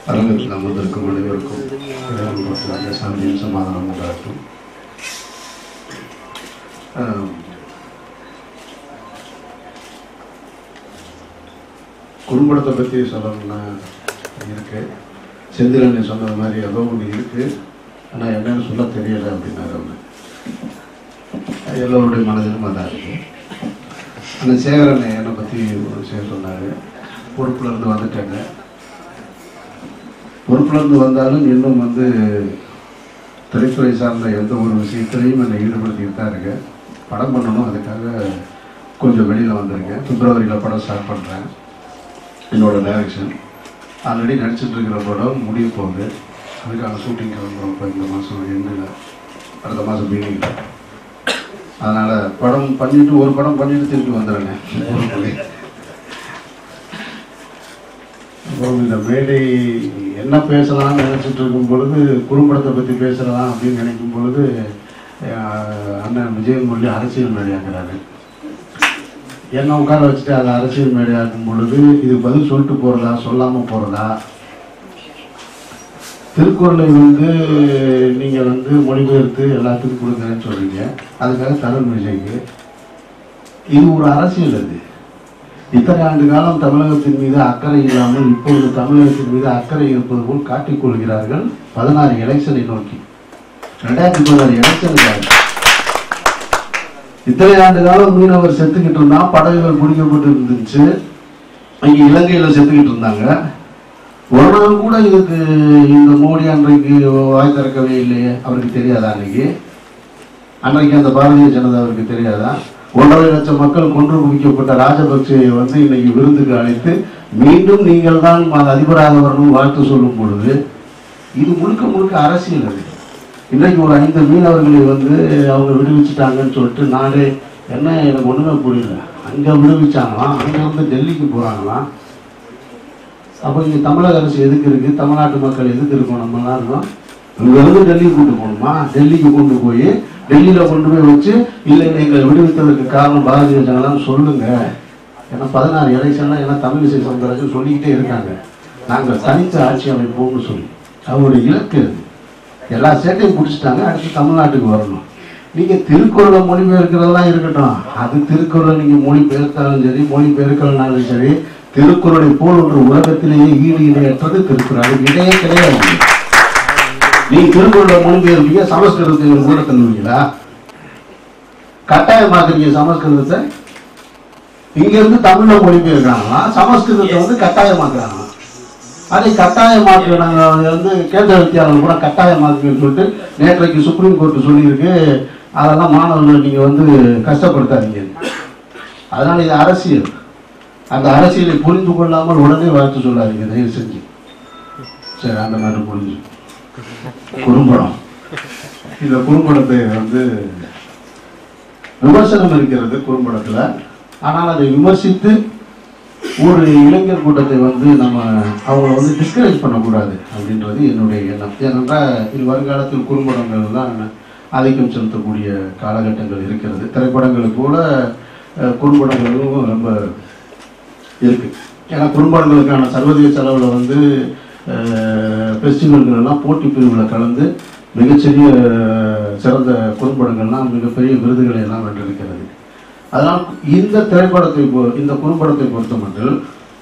அரங்கத்தில் அமர்ந்திருக்கும் அனைவருக்கும் இறைவன் கொடுத்த சாந்தியும் சமாதானம் உண்டாகட்டும் ஆம். குறும்படத்தை பற்றி சொல்லணும்னா இருக்கு செந்திலன் சொன்னது மாதிரி ஏதோ ஒன்று இருக்கு ஆனால் என்னன்னு சொல்ல தெரியலை அப்படின்னாரு அவரு அது எல்லோருடைய மனதிலும் அதான் இருக்கு அந்த சேகரன் என்னை பற்றி ஒரு விஷயம் சொன்னார் பொறுப்புல இருந்து வந்துட்டேங்க பொறுப்புல இருந்து வந்தாலும் இன்னும் வந்து திரைத்துறை சார்ந்த எந்த ஒரு விஷயத்திலையும் என்னை ஈடுபடுத்திட்டு தான் இருக்கேன் படம் பண்ணணும் அதுக்காக கொஞ்சம் வெளியில் வந்திருக்கேன் பிப்ரவரியில் படம் ஸ்டார்ட் பண்ணுறேன் என்னோட டைரக்ஷன் ஆல்ரெடி நடிச்சிட்டு இருக்கிற படம் முடிய போகுது அதுக்கான ஷூட்டிங் கிளம்புறோம் இப்போ இந்த மாதம் எண்டில் அடுத்த மாதம் பிகினிங்கில் அதனால் படம் பண்ணிட்டு ஒரு படம் பண்ணிட்டு திருப்பி வந்துடுறேன் அப்புறம் இந்த மேடை என்ன பேசலாம்னு நினச்சிட்டு இருக்கும் பொழுது குறும்படத்தை பற்றி பேசலாம் அப்படின்னு நினைக்கும் பொழுது அஹ், அண்ணன் விஜயன் முரளி அரசியல் மேடையாக்குறாரு என்ன உட்கார வச்சுட்டு அதை அரசியல் மேடையாக்கும் பொழுது இது பதில் சொல்லிட்டு போகிறதா சொல்லாமல் போகிறதா திருக்குறளை வந்து நீங்கள் வந்து மொழிபெயர்த்து எல்லாத்துக்கும் கொடுக்குறேன்னு சொல்றீங்க அதுக்காக தருண் விஜய்க்கு இது ஒரு அரசியல் அது இத்தனை ஆண்டு காலம் தமிழகத்தின் மீது அக்கறை இல்லாமல் இப்பொழுது தமிழகத்தின் மீது அக்கறை இருப்பது போல் காட்டிக் கொள்கிறார்கள் பதினாறு எலெக்ஷனை நோக்கி ரெண்டாயிரத்தி பதினாறு எலெக்ஷனுக்காக இத்தனை ஆண்டு காலம் மீனவர் செத்துக்கிட்டு இருந்தான் படகுகள் பிடிக்கப்பட்டு இருந்துச்சு இங்க இலங்கையில செத்துக்கிட்டு இருந்தாங்க ஒரு நாள் கூட இதுக்கு இந்த மோடி அன்றைக்கு வாய் திறக்கவே இல்லையே அவருக்கு தெரியாதா அன்னைக்கு அன்றைக்கு அந்த பாரதிய ஜனதா அவருக்கு தெரியாதா ஒன்றரை லட்சம் மக்கள் கொன்று குவிக்கப்பட்ட ராஜபக்சேயை வந்து இன்னைக்கு விருந்துக்கு அழைத்து மீண்டும் நீங்கள் தான் அதிபராக வரணும் வாழ்த்து சொல்லும் பொழுது இது முழுக்க முழுக்க அரசியல் அது இன்றைக்கு ஒரு ஐந்து மீனவர்களை வந்து அவங்க விடுவிச்சிட்டாங்கன்னு சொல்லிட்டு நானே என்ன எனக்கு ஒண்ணுமே புரியல அங்க விடுவிச்சாங்களாம் அங்க இருந்து டெல்லிக்கு போறாங்களாம் அப்போ இங்க தமிழக அரசு எதுக்கு இருக்கு தமிழ்நாட்டு மக்கள் எதுக்கு இருக்கோம் நம்ம எல்லாம் இருக்கோம் இங்க இருந்து டெல்லிக்கு கொண்டு போகணுமா டெல்லிக்கு கொண்டு போய் டெல்லியில கொண்டு போய் வச்சு இல்லை எங்களை விடுவித்ததற்கு காரணம் பாரதிய ஜனதான்னு சொல்லுங்க ஏன்னா பதினாறு எலெக்ஷன்லாம் ஏன்னா தமிழிசை சவுந்தரராஜன் சொல்லிக்கிட்டே இருக்காங்க நாங்கள் தனித்த ஆட்சி அமைப்போம்னு சொல்லி அவருடைய இலக்கு அது எல்லா ஸ்டேட்டையும் பிடிச்சிட்டாங்க அடுத்து தமிழ்நாட்டுக்கு வரணும் நீங்க திருக்குறளை மொழிபெயர்க்கிறதெல்லாம் இருக்கட்டும் அது திருக்குறளை நீங்க மொழிபெயர்த்தாலும் சரி மொழிபெயர்க்கலனாலும் சரி திருக்குறளை போல் ஒன்று உலகத்திலேயே ஈடு இணையற்றது திருக்குறள் அதுக்கு இடையே கிடையாது நீங்க திருக்குறளை மொழிபெயர்ப்பீங்க சமஸ்கிருதத்தை ஒரு கூட தந்துவீங்களா கட்டாயமாக்குறீங்க சமஸ்கிருதத்தை இங்க இருந்து தமிழ்ல மொழிபெயர்க்கிறாங்களா சமஸ்கிருதத்தை வந்து கட்டாயமாக்குறாங்களா அதை கட்டாயமாக்குறாங்க வந்து கேந்திர வித்தியாலயம் கூட கட்டாயமாக்குன்னு சொல்லிட்டு நேற்றைக்கு சுப்ரீம் கோர்ட் சொல்லியிருக்கு அதெல்லாம் மாணவர்கள் நீங்க வந்து கஷ்டப்படுத்தாதீங்க அதனால இது அரசியல் அந்த அரசியலை புரிந்து கொள்ளாமல் உடனே வாழ்த்து சொல்லாதீங்க தயவு செஞ்சு சரி அந்த மாதிரி புரிஞ்சு குறும்படம் இந்த குறும்படத்தை வந்து விமர்சனம் இருக்கிறது குறும்படத்துல ஆனால் அதை விமர்சித்து ஒரு இளைஞர் கூட்டத்தை வந்து நம்ம அவங்கள வந்து டிஸ்கரேஜ் பண்ணக்கூடாது அப்படின்றது என்னுடைய எண்ணம் ஏனென்றால் இது வருங்காலத்தில் குறும்படங்கள் தான் ஆதிக்கம் செலுத்தக்கூடிய காலகட்டங்கள் இருக்கிறது திரைப்படங்களுக்கு கூட அஹ், குறும்படங்களும் ரொம்ப இருக்கு ஏன்னா குறும்படங்களுக்கான சர்வதேச அளவில் வந்து ஃபெஸ்டிவல்கள் எல்லாம் போட்டி பிரிவில் கலந்து மிகச்சிறிய அஹ், சிறந்த குறும்படங்கள்லாம் மிகப்பெரிய விருதுகளை எல்லாம் வென்றிருக்கிறது அதனால் இந்த திரைப்படத்தை பொ- இந்த குறும்படத்தை பொறுத்தமட்டில்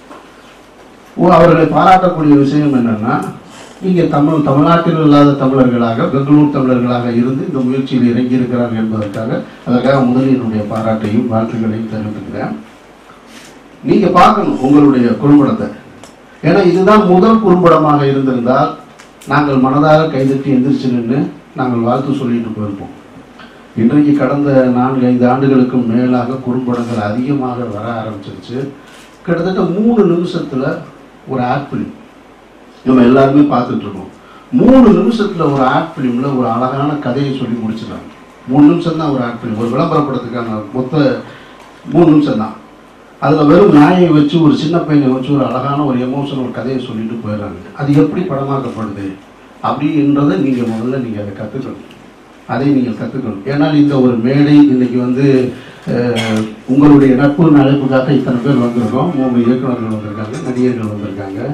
ஓ- அவர்களை பாராட்டக்கூடிய விஷயம் என்னன்னா இங்கே தமிழ் தமிழ்நாட்டில் இல்லாத தமிழர்களாக பெங்களூர் தமிழர்களாக இருந்து இந்த முயற்சியில் இறங்கி இருக்கிறார்கள் என்பதற்காக அதற்காக முதலில் என்னுடைய பாராட்டையும் வாழ்த்துக்களையும் தெரிவித்துக்கிறேன் நீங்க பார்க்கணும் உங்களுடைய குறும்படத்தை ஏன்னா இதுதான் முதல் குறும்படமாக இருந்திருந்தால் நாங்கள் மனதாக கைதட்டி எந்திரிச்சு நின்று நாங்கள் வாழ்த்து சொல்லிட்டு போயிருப்போம் இன்றைக்கு கடந்த நான்கு ஐந்து ஆண்டுகளுக்கும் மேலாக குறும்படங்கள் அதிகமாக வர ஆரம்பிச்சிருச்சு கிட்டத்தட்ட மூணு நிமிஷத்துல ஒரு ஆட் ஃபிலிம் நம்ம எல்லாருமே பார்த்துட்டு இருக்கோம் மூணு நிமிஷத்துல ஒரு ஆட் ஃபிலிம்ல ஒரு அழகான கதையை சொல்லி முடிச்சிடறாங்க மூணு நிமிஷம் தான் ஒரு ஆட் ஃபிலிம் ஒரு விளம்பர படத்துக்கான மொத்த மூணு நிமிஷம் தான் அதுல வெறும் நாயை வச்சு ஒரு சின்ன பையனை வச்சு ஒரு அழகான ஒரு எமோஷன் ஒரு கதையை சொல்லிட்டு போயிடுறாங்க அது எப்படி படமாக்கப்படுது அப்படின்றத நீங்க முதல்ல நீங்க அதை கத்துக்கணும் அதை நீங்கள் கற்றுக்கணும் ஏன்னால் இந்த ஒரு மேடை இன்னைக்கு வந்து அஹ், உங்களுடைய நட்பு அழைப்புக்காக இத்தனை பேர் வந்திருக்கோம் மூணு இயக்குனர்கள் வந்திருக்காங்க நடிகர்கள் வந்திருக்காங்க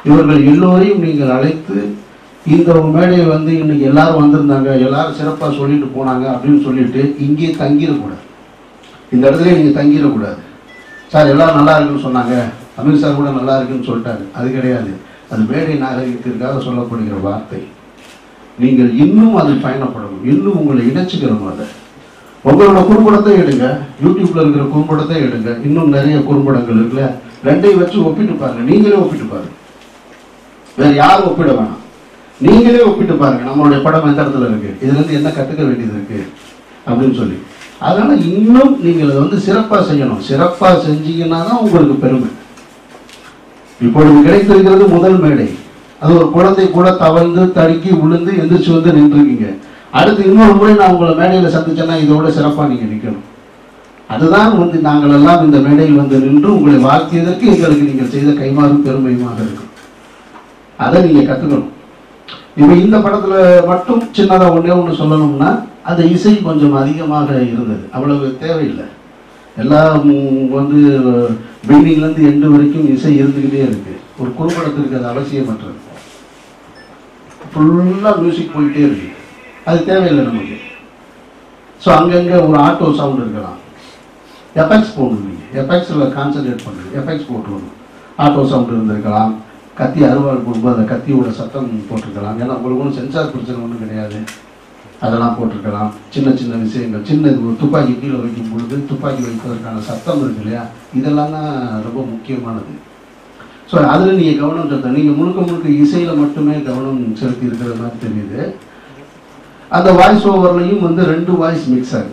இவர்கள் எல்லோரையும் நீங்கள் அழைத்து இந்த மேடையை வந்து இன்னைக்கு எல்லாரும் வந்திருந்தாங்க எல்லாரும் சிறப்பாக சொல்லிட்டு போனாங்க அப்படின்னு சொல்லிட்டு இங்கே தங்கிடக்கூடாது இந்த இடத்துல நீங்கள் தங்கிடக்கூடாது சார் எல்லாரும் நல்லா இருக்குன்னு சொன்னாங்க அமீர் சார் கூட நல்லா இருக்குன்னு சொல்லிட்டாரு அது கிடையாது அது மேடை நாகரிகத்திற்காக சொல்லப்படுகிற வார்த்தை நீங்கள் இன்னும் அதில் பயணப்படணும் இன்னும் உங்களை இணைச்சிக்கிறோம் அதை உங்களோட குறும்படத்தை எடுங்க யூடியூப்ல இருக்கிற குறும்படத்தை எடுங்க இன்னும் நிறைய குறும்படங்கள் இருக்குல்ல ரெண்டையும் வச்சு ஒப்பிட்டு பாருங்க நீங்களே ஒப்பிட்டு பாருங்க வேற யாரும் ஒப்பிட வேணாம் நீங்களே ஒப்பிட்டு பாருங்க நம்மளுடைய படம் எந்த இடத்துல இருக்கு இதுல இருந்து என்ன கத்துக்க வேண்டியது இருக்கு அப்படின்னு சொல்லி அதனால இன்னும் நீங்கள் அதை வந்து சிறப்பா செய்யணும் சிறப்பா செஞ்சீங்கன்னா தான் உங்களுக்கு பெருமை இப்பொழுது கிடைத்திருக்கிறது முதல் மேடை அது ஒரு குழந்தை கூட தவழ்ந்து தடுக்கி விழுந்து எந்திரிச்சு வந்து நின்றுருக்கீங்க அடுத்து இன்னொரு முறை நான் உங்களை மேடையில் சந்திச்சேன்னா இதோட சிறப்பாக நீங்கள் நிற்கணும் அதுதான் வந்து நாங்கள் எல்லாம் இந்த மேடையில் வந்து நின்று உங்களை வாழ்த்தியதற்கு எங்களுக்கு நீங்கள் செய்த கைமாறும் பெருமையுமாக இருக்கும் அதை நீங்கள் கற்றுக்கணும் இப்போ இந்த படத்தில் மட்டும் சின்னதாக ஒன்றே ஒன்று சொல்லணும்னா அந்த இசை கொஞ்சம் அதிகமாக இருந்தது அவ்வளவு தேவையில்லை எல்லாம் வந்து பில்டிங்லேருந்து எண்டு வரைக்கும் இசை இருந்துக்கிட்டே இருக்கு ஒரு குறும்படத்திற்கு அது அவசியமற்றது ஃபுல்லாக மியூசிக் போயிட்டே இருக்கு அது தேவையில்லை நமக்கு ஸோ அங்கங்கே ஒரு ஆட்டோ சவுண்ட் இருக்கலாம் எஃபெக்ட்ஸ் போடணும் நீங்கள் எஃபெக்ட்ஸில் கான்சன்ட்ரேட் பண்ணுங்க எஃபெக்ட்ஸ் போட்டுருணும் ஆட்டோ சவுண்ட் இருந்திருக்கலாம் கத்தி அறுவாள் போடும்போது அந்த கத்தியோட சத்தம் போட்டிருக்கலாம் ஏன்னா உங்களுக்கு ஒன்றும் சென்சார் பிரச்சனை ஒன்றும் கிடையாது அதெல்லாம் போட்டிருக்கலாம் சின்ன சின்ன விஷயங்கள் சின்ன இது ஒரு துப்பாக்கி கீழே வைக்கும் பொழுது துப்பாக்கி வைப்பதற்கான சத்தம் இருக்கு இல்லையா இதெல்லாம் தான் ரொம்ப முக்கியமானது ஸோ அதில் நீங்கள் கவனம் செலுத்த நீங்கள் முழுக்க முழுக்க இசையில் மட்டுமே கவனம் செலுத்தி இருக்கிற மாதிரி தெரியுது அந்த வாய்ஸ் ஓவர்லையும் வந்து ரெண்டு வாய்ஸ் மிக்ஸ் ஆகுது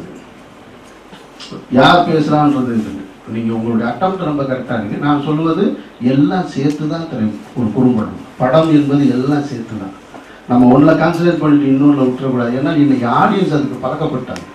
யார் பேசுகிறான்றது இருக்குது நீங்கள் உங்களுடைய அட்டம் ரொம்ப கரெக்டாக இருக்குது நான் சொல்லுவது எல்லாம் சேர்த்து தான் தெரியும் ஒரு குறும்படம் படம் என்பது எல்லாம் சேர்த்து தான் நம்ம ஒன்றில் கான்சன்ட்ரேட் பண்ணிட்டு இன்னொன்றில் விட்டுறக்கூடாது ஏன்னா இன்னைக்கு ஆடியன்ஸ் அதுக்கு பழக்கப்பட்டாங்க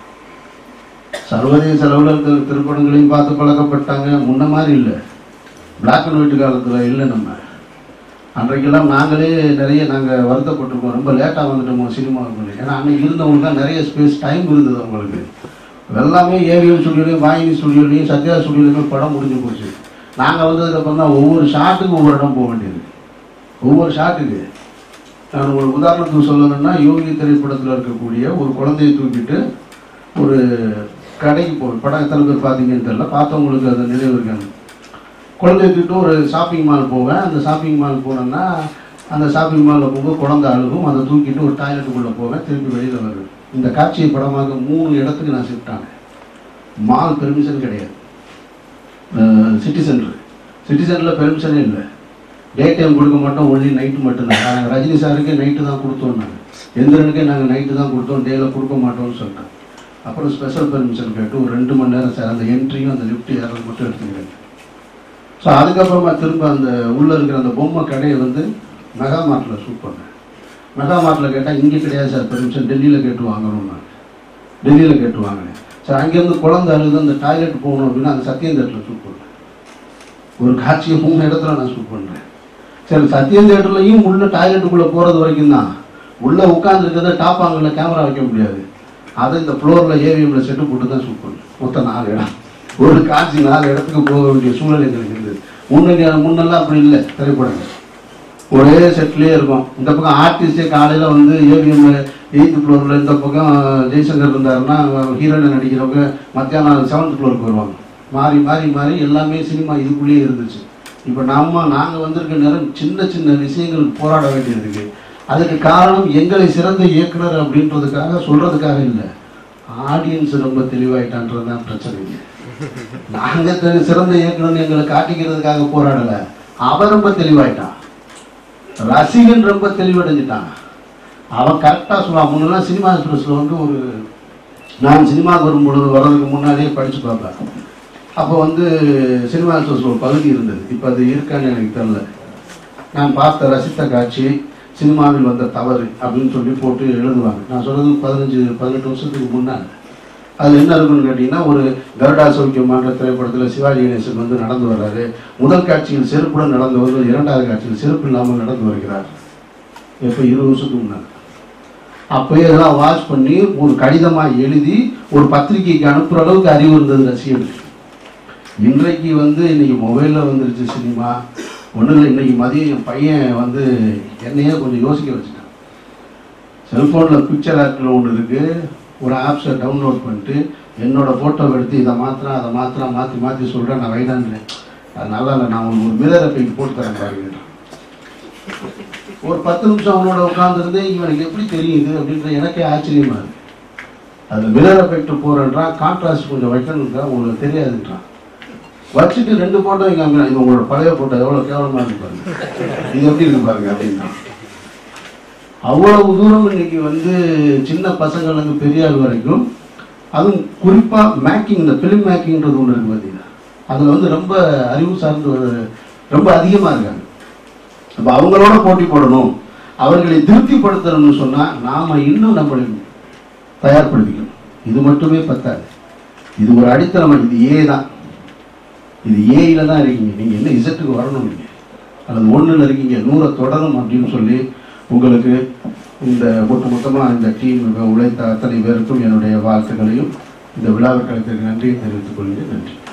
சர்வதேச அளவில் இருக்கிற திரைப்படங்களையும் பார்த்து பழக்கப்பட்டாங்க முன்ன மாதிரி இல்லை பிளாக் அண்ட் ஒயிட் காலத்தில் இல்லை நம்ம அன்றைக்கெல்லாம் நாங்களே நிறைய நாங்கள் வருத்தப்பட்டிருக்கோம் ரொம்ப லேட்டாக வந்துட்டோமோ சினிமாவுக்கு ஏன்னா அன்னைக்கு இருந்தவங்களுக்கு தான் நிறைய ஸ்பேஸ் டைம் இருந்தது அவங்களுக்கு எல்லாமே ஏவிஎம் ஸ்டுடியோலையும் வாயினி ஸ்டுடியோலையும் சத்யா ஸ்டுடியோலையும் படம் முடிஞ்சு போச்சு நாங்கள் வந்ததுக்கப்புறம் தான் ஒவ்வொரு ஷாட்டுக்கும் ஒவ்வொரு இடம் போக வேண்டியது ஒவ்வொரு ஷாட்டுக்கு நான் ஒரு உதாரணத்துக்கு சொல்லணும்னா யோகி திரைப்படத்தில் இருக்கக்கூடிய ஒரு குழந்தையை தூக்கிட்டு ஒரு கடைக்கு போ படம் எத்தனை பேர் பார்த்தீங்கன்னு தெரியல பார்த்தவங்களுக்கு அது நினைவு இருக்காங்க குழந்தையை தூக்கிட்டு ஒரு ஷாப்பிங் மால் போவேன் அந்த ஷாப்பிங் மால் போனேன்னா அந்த ஷாப்பிங் மாலில் போகும்போது குழந்தை அழுகும் அதை தூக்கிட்டு ஒரு டாய்லெட்டுக்குள்ளே போவேன் திருப்பி வெளியில் வருவேன் இந்த காட்சியை படமாக மூணு இடத்துக்கு நான் ஷிஃப்ட் ஆனேன் மால் பெர்மிஷன் கிடையாது சிட்டி சென்டர் சிட்டி சென்டரில் பெர்மிஷனே இல்லை டே டைம் கொடுக்க மாட்டோம் ஒன்லி நைட்டு மட்டும்தான் நாங்கள் ரஜினி சாருக்கே நைட்டு தான் கொடுத்தோம் நாங்கள் எந்திரனுக்கே நாங்கள் நைட்டு தான் கொடுத்தோம் டேயில் கொடுக்க மாட்டோம்னு சொல்லிட்டோம் அப்புறம் ஸ்பெஷல் பெர்மிஷன் கேட்டு ஒரு ரெண்டு மணி நேரம் சார் அந்த என்ட்ரியும் அந்த லிஃப்ட் ஏறது மட்டும் எடுத்துக்கிறேன் ஸோ அதுக்கப்புறமா திரும்ப அந்த உள்ளே இருக்கிற அந்த பொம்மை கடையை வந்து மெகா மார்ட்டில் ஷூட் பண்ணேன் மெகா மார்ட்டில் கேட்டால் இங்கே கிடையாது சார் பெர்மிஷன் டெல்லியில் கேட்டு வாங்கணும் நான் டெல்லியில் கேட்டு வாங்கினேன் சார் அங்கேருந்து குழந்தை அழுது அந்த டாய்லெட் போகணும் அப்படின்னா அந்த சத்தியம் தேட்டரில் ஷூட் பண்ணேன் ஒரு காட்சியை மூணு இடத்துல நான் ஷூட் பண்ணுறேன் சரி சத்தியம் தேட்டர்லையும் உள்ள டாய்லெட்டுக்குள்ளே போகிறது வரைக்கும் தான் உள்ளே உட்காந்துருக்கிறத டாப் ஆங்கில் கேமரா வைக்க முடியாது அதை இந்த ஃப்ளோரில் ஏவிஎம்ல செட்டு போட்டு தான் ஷூட் பண்ணேன் மொத்தம் நாலு இடம் ஒரு காட்சி நாலு இடத்துக்கு போக வேண்டிய சூழல் எங்களுக்கு இருந்தது முன்னாடி முன்னெல்லாம் அப்படி இல்லை திரைப்படங்கள் ஒரே செட்லேயே இருக்கும் இந்த பக்கம் ஆர்டிஸ்டே காலையில் வந்து ஏவிஎம்ல எயித்து ஃப்ளோரில் இந்த பக்கம் ஜெய்சங்கர் இருந்தாருன்னா ஹீரோயின் நடிக்கிறவங்க மத்தியானம் செவன்த் ஃப்ளோருக்கு வருவாங்க மாறி மாறி மாறி எல்லாமே சினிமா இதுக்குள்ளேயே இருந்துச்சு இப்போ நம்ம நாங்கள் வந்திருக்க நேரம் சின்ன சின்ன விஷயங்கள் போராட வேண்டியது இருக்கு அதுக்கு காரணம் எங்களை சிறந்த இயக்குனர் அப்படின்றதுக்காக சொல்றதுக்காக இல்லை ஆடியன்ஸ் ரொம்ப தெளிவாயிட்டான்றது தான் பிரச்சனை இல்லை நாங்க தெ- சிறந்த இயக்குனர் எங்களை காட்டிக்கிறதுக்காக போராடல அவன் ரொம்ப தெளிவாயிட்டான் ரசிகன் ரொம்ப தெளிவடைஞ்சிட்டான் அவன் கரெக்டாக சொல்லுவான் முன்னெல்லாம் சினிமா எக்ஸ்பிரஸில் வந்து ஒரு நான் சினிமாவுக்கு வரும் பொழுது வர்றதுக்கு முன்னாடியே படித்து பார்ப்பேன் அப்போ வந்து சினிமா எக்ஸ்பிரஸில் ஒரு பகுதி இருந்தது இப்போ அது இருக்கான்னு எனக்கு தெரியல நான் பார்த்த ரசித்த காட்சி சினிமாவில் வந்த தவறு அப்படின்னு சொல்லி போட்டு எழுதுவாங்க நான் சொல்றது பதினஞ்சு பதினெட்டு வருஷத்துக்கு முன்னாடி அதில் என்ன இருக்குன்னு கேட்டிங்கன்னா ஒரு கருடா சௌக்கியமான திரைப்படத்தில் சிவாஜி கணேசன் வந்து நடந்து வர்றாரு முதல் காட்சியில் செருப்புடன் நடந்து வருவது இரண்டாவது காட்சியில் செருப்பு இல்லாமல் நடந்து வருகிறார் எப்போ இருபது வருஷத்துக்கு முன்னாடி அப்போயே இதெல்லாம் வாட்ச் பண்ணி ஒரு கடிதமாக எழுதி ஒரு பத்திரிக்கைக்கு அனுப்புகிற அளவுக்கு அறிவு இருந்தது ரசிகர்களுக்கு இன்றைக்கு வந்து இன்னைக்கு மொபைலில் வந்துருச்சு சினிமா ஒன்றும் இல்லை இன்னைக்கு மதியம் என் பையன் வந்து என்னையே கொஞ்சம் யோசிக்க வச்சுட்டான் செல்ஃபோனில் பிக்சர் ஆப்பில் ஒன்று இருக்குது ஒரு ஆப்ஸை டவுன்லோட் பண்ணிட்டு என்னோட ஃபோட்டோ எடுத்து இதை மாத்திரம் அதை மாத்திரம் மாற்றி மாற்றி சொல்கிறேன் நான் வைடான்றேன் அது நல்லா இல்லை நான் உங்களுக்கு ஒரு மிரர் எஃபெக்ட் போட்டு தரேன் பாருங்க ஒரு பத்து நிமிஷம் அவனோட உட்காந்துருந்து இவனுக்கு எப்படி தெரியுது அப்படின்ற எனக்கே ஆச்சரியமா இருக்கு அதில் மிரர் எஃபெக்ட் போகிறன்றான் கான்ட்ராஸ்ட் கொஞ்சம் வைக்கணுன்றான் உங்களுக்கு தெரியாதுன்றான் வச்சுட்டு ரெண்டு போட்டோ இங்கே இது உங்களோட பழைய போட்டோ எவ்வளோ கேவலமாக இருக்கு பாருங்க இது எப்படி இருக்கு பாருங்க அப்படின்னா அவ்வளவு தூரம் இன்னைக்கு வந்து சின்ன பசங்கள்லேருந்து பெரிய ஆள் வரைக்கும் அதுவும் குறிப்பாக மேக்கிங் இந்த ஃபிலிம் மேக்கிங்ன்றது ஒன்று இருக்கு பார்த்தீங்கன்னா அதில் வந்து ரொம்ப அறிவு சார்ந்து ஒரு- ரொம்ப அதிகமாக இருக்காங்க அப்போ அவங்களோட போட்டி போடணும் அவர்களை திருப்திப்படுத்தணும்னு சொன்னால் நாம் இன்னும் நம்மளை தயார்படுத்திக்கணும் இது மட்டுமே பத்தாது இது ஒரு அடித்தளம் இது ஏ தான் இது ஏயில தான் இருக்கீங்க நீங்கள் என்ன இசட்டுக்கு வரணும் நீங்கள் அல்லது ஒன்றில் இருக்கீங்க நூறை தொடரும் அப்படின்னு சொல்லி உங்களுக்கு இந்த ஒட்டு மொத்தமாக இந்த டீம் உழைத்த அத்தனை பேருக்கும் என்னுடைய வாழ்த்துக்களையும் இந்த விழாவிற்கு நன்றியை தெரிவித்துக் கொள்கிறேன் நன்றி